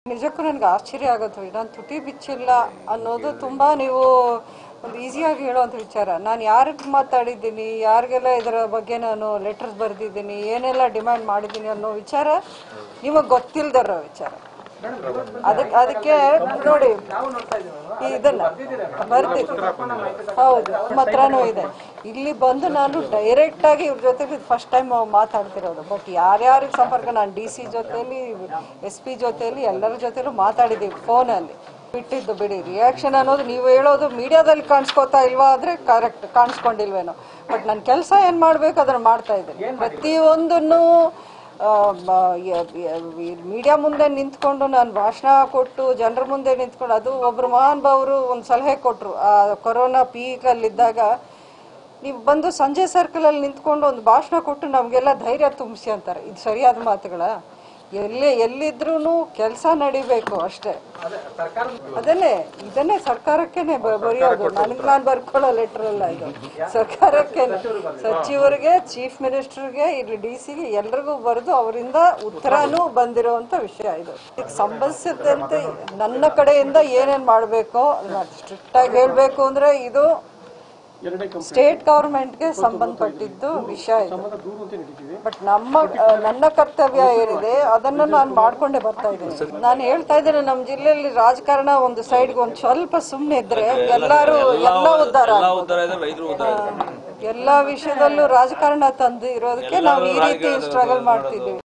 ನಿಜಕ್ಕೂ ನನಗೆ ಆಶ್ಚರ್ಯ ಆಗುತ್ತೆ ನಾನು ತುಟಿ ಬಿಚ್ಚಿಲ್ಲ ಅನ್ನೋದು ತುಂಬ ನೀವು ಒಂದು ಈಸಿಯಾಗಿ ಹೇಳೋವಂಥ ವಿಚಾರ ನಾನು ಯಾರಿಗೆ ಮಾತಾಡಿದ್ದೀನಿ ಯಾರಿಗೆಲ್ಲ ಇದರ ಬಗ್ಗೆ ನಾನು ಲೆಟರ್ಸ್ ಬರೆದಿದ್ದೀನಿ ಏನೆಲ್ಲ ಡಿಮ್ಯಾಂಡ್ ಮಾಡಿದ್ದೀನಿ ಅನ್ನೋ ವಿಚಾರ ನಿಮಗೆ ಗೊತ್ತಿಲ್ದಿರೋ ವಿಚಾರ ಅದಕ್ಕೆ ಅದಕ್ಕೆ ನೋಡಿ ಈ ಇದನ್ನ ಬರ್ತಿದ್ದೆ ಹೌದು ನಮ್ಮ ಹತ್ರನೂ ಇದೆ ಇಲ್ಲಿ ಬಂದು ನಾನು ಡೈರೆಕ್ಟ್ ಆಗಿ ಇವ್ರ ಜೊತೆಲಿ ಫಸ್ಟ್ ಟೈಮ್ ಮಾತಾಡ್ತಿರೋದು ಬಟ್ ಯಾರ್ಯಾರಿಗೆ ಸಂಪರ್ಕ ನಾನು ಡಿ ಸಿ ಜೊತೆಲಿ ಎಸ್ ಪಿ ಜೊತೆಲಿ ಎಲ್ಲರ ಜೊತೆಲೂ ಮಾತಾಡಿದ್ದೀವಿ ಫೋನಲ್ಲಿ ಬಿಟ್ಟಿದ್ದು ಬಿಡಿ ರಿಯಾಕ್ಷನ್ ಅನ್ನೋದು ನೀವು ಹೇಳೋದು ಮೀಡಿಯಾದಲ್ಲಿ ಕಾಣಿಸ್ಕೋತಾ ಇಲ್ವಾ ಆದರೆ ಕರೆಕ್ಟ್ ಕಾಣಿಸ್ಕೊಂಡಿಲ್ವೇನೋ ಬಟ್ ನನ್ನ ಕೆಲಸ ಏನು ಮಾಡಬೇಕು ಅದನ್ನು ಮಾಡ್ತಾ ಇದ್ದೀನಿ ಪ್ರತಿಯೊಂದನ್ನು ಮೀಡಿಯಾ ಮುಂದೆ ನಿಂತ್ಕೊಂಡು ನಾನು ಭಾಷಣ ಕೊಟ್ಟು ಜನರ ಮುಂದೆ ನಿಂತ್ಕೊಂಡು ಅದು ಒಬ್ರು ಮಹಾನ್ ಭಾವರು ಒಂದು ಸಲಹೆ ಕೊಟ್ಟರು ಆ ಕೊರೋನಾ ಪೀಕಲ್ಲಿದ್ದಾಗ ನೀವು ಬಂದು ಸಂಜೆ ಸರ್ಕಲಲ್ಲಿ ನಿಂತ್ಕೊಂಡು ಒಂದು ಭಾಷಣ ಕೊಟ್ಟು ನಮಗೆಲ್ಲ ಧೈರ್ಯ ತುಂಬಿಸಿ ಅಂತಾರೆ ಇದು ಸರಿಯಾದ ಮಾತುಗಳ ಎಲ್ಲಿ ಎಲ್ಲಿದ್ರೂ ಕೆಲಸ ನಡಿಬೇಕು ಅಷ್ಟೇ ಅದನ್ನೇ ಇದನ್ನೇ ಸರ್ಕಾರಕ್ಕೇನೆ ಬ- ಬರೆಯೋದು ನನಗೆ ನಾನು ಬರ್ಕೊಳ್ಳೋ ಲೆಟರ್ ಅಲ್ಲ ಇದು ಸರ್ಕಾರಕ್ಕೆ ಸಚಿವರಿಗೆ ಚೀಫ್ ಮಿನಿಸ್ಟರ್ಗೆ ಇಲ್ಲಿ ಡಿ ಸಿಗೆ ಎಲ್ರಿಗೂ ಬರೆದು ಅವರಿಂದ ಉತ್ತರನೂ ಬಂದಿರುವಂತ ವಿಷಯ ಇದು ಇದಕ್ಕೆ ಸಂಬಂಧಿಸಿದಂತೆ ನನ್ನ ಕಡೆಯಿಂದ ಏನೇನ್ ಮಾಡಬೇಕು ಸ್ಟ್ರಿಕ್ಟ್ ಆಗಿ ಹೇಳ್ಬೇಕು ಅಂದ್ರೆ ಇದು ಸ್ಟೇಟ್ ಗವರ್ಮೆಂಟ್ಗೆ ಸಂಬಂಧಪಟ್ಟಿದ್ದು ವಿಷಯ ಇದು ಬಟ್ ನಮ್ಮ ಆ, ನನ್ನ ಕರ್ತವ್ಯ ಏನಿದೆ ಅದನ್ನ ನಾನು ಮಾಡ್ಕೊಂಡೇ ಬರ್ತಾ ಇದ್ದೀನಿ ನಾನು ಹೇಳ್ತಾ ಇದ್ದೇನೆ ನಮ್ಮ ಜಿಲ್ಲೆಯಲ್ಲಿ ರಾಜಕಾರಣ ಒಂದು ಸೈಡ್ಗೆ ಒಂದು ಸ್ವಲ್ಪ ಸುಮ್ಮನೆ ಇದ್ರೆ ಎಲ್ಲರೂ ಎಲ್ಲ ಉದ್ಧಾರ ಎಲ್ಲ ಆಗ್ಬೋದು. ಉದ್ಧಾರ ಇದೆ ರೈತರು ಉದ್ಧಾರ ಇದೆ ಎಲ್ಲಾ ವಿಷಯದಲ್ಲೂ ರಾಜಕಾರಣ ತಂದು ಇರೋದಕ್ಕೆ ನಾವು ಈ ರೀತಿ ಸ್ಟ್ರಗಲ್ ಮಾಡ್ತಿದ್ದೀವಿ